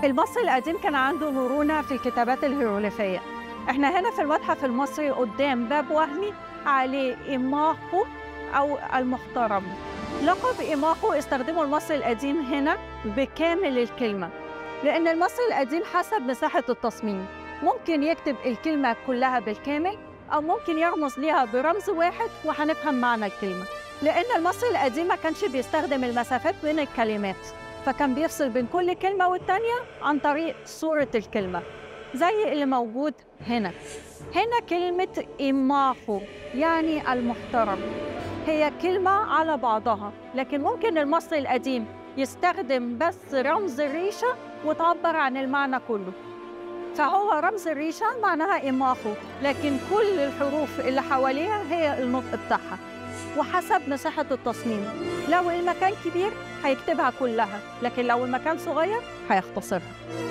المصري القديم كان عنده مرونة في الكتابات الهيروغليفية احنا هنا في المتحف المصري قدام باب وهمي عليه إيماخو أو المحترم لقب إيماخو استخدمه المصري القديم هنا بكامل الكلمة لأن المصري القديم حسب مساحة التصميم ممكن يكتب الكلمة كلها بالكامل أو ممكن يرمز ليها برمز واحد وهنفهم معنى الكلمة لأن المصري القديم ما كانش بيستخدم المسافات بين الكلمات فكان بيفصل بين كل كلمة والتانية عن طريق صورة الكلمة زي اللي موجود هنا هنا كلمة إماخو يعني المحترم هي كلمة على بعضها لكن ممكن المصري القديم يستخدم بس رمز الريشة وتعبر عن المعنى كله فهو رمز الريشة معناها إماخو لكن كل الحروف اللي حواليها هي النطق بتاعها وحسب مساحة التصميم لو المكان كبير هيكتبها كلها لكن لو المكان صغير هيختصرها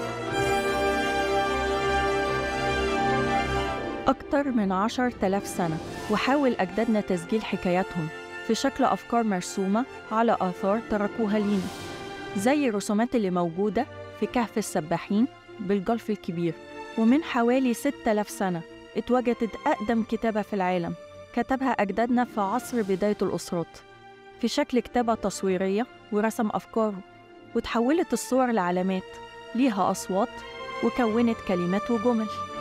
أكتر من عشر تلاف سنة وحاول أجدادنا تسجيل حكاياتهم في شكل أفكار مرسومة على آثار تركوها لينا زي الرسومات اللي موجودة في كهف السباحين بالجلف الكبير ومن حوالي 6000 سنة اتوجدت أقدم كتابة في العالم كتبها أجدادنا في عصر بداية الأسرات في شكل كتابة تصويرية ورسم أفكاره وتحولت الصور لعلامات ليها أصوات وكونت كلمات وجمل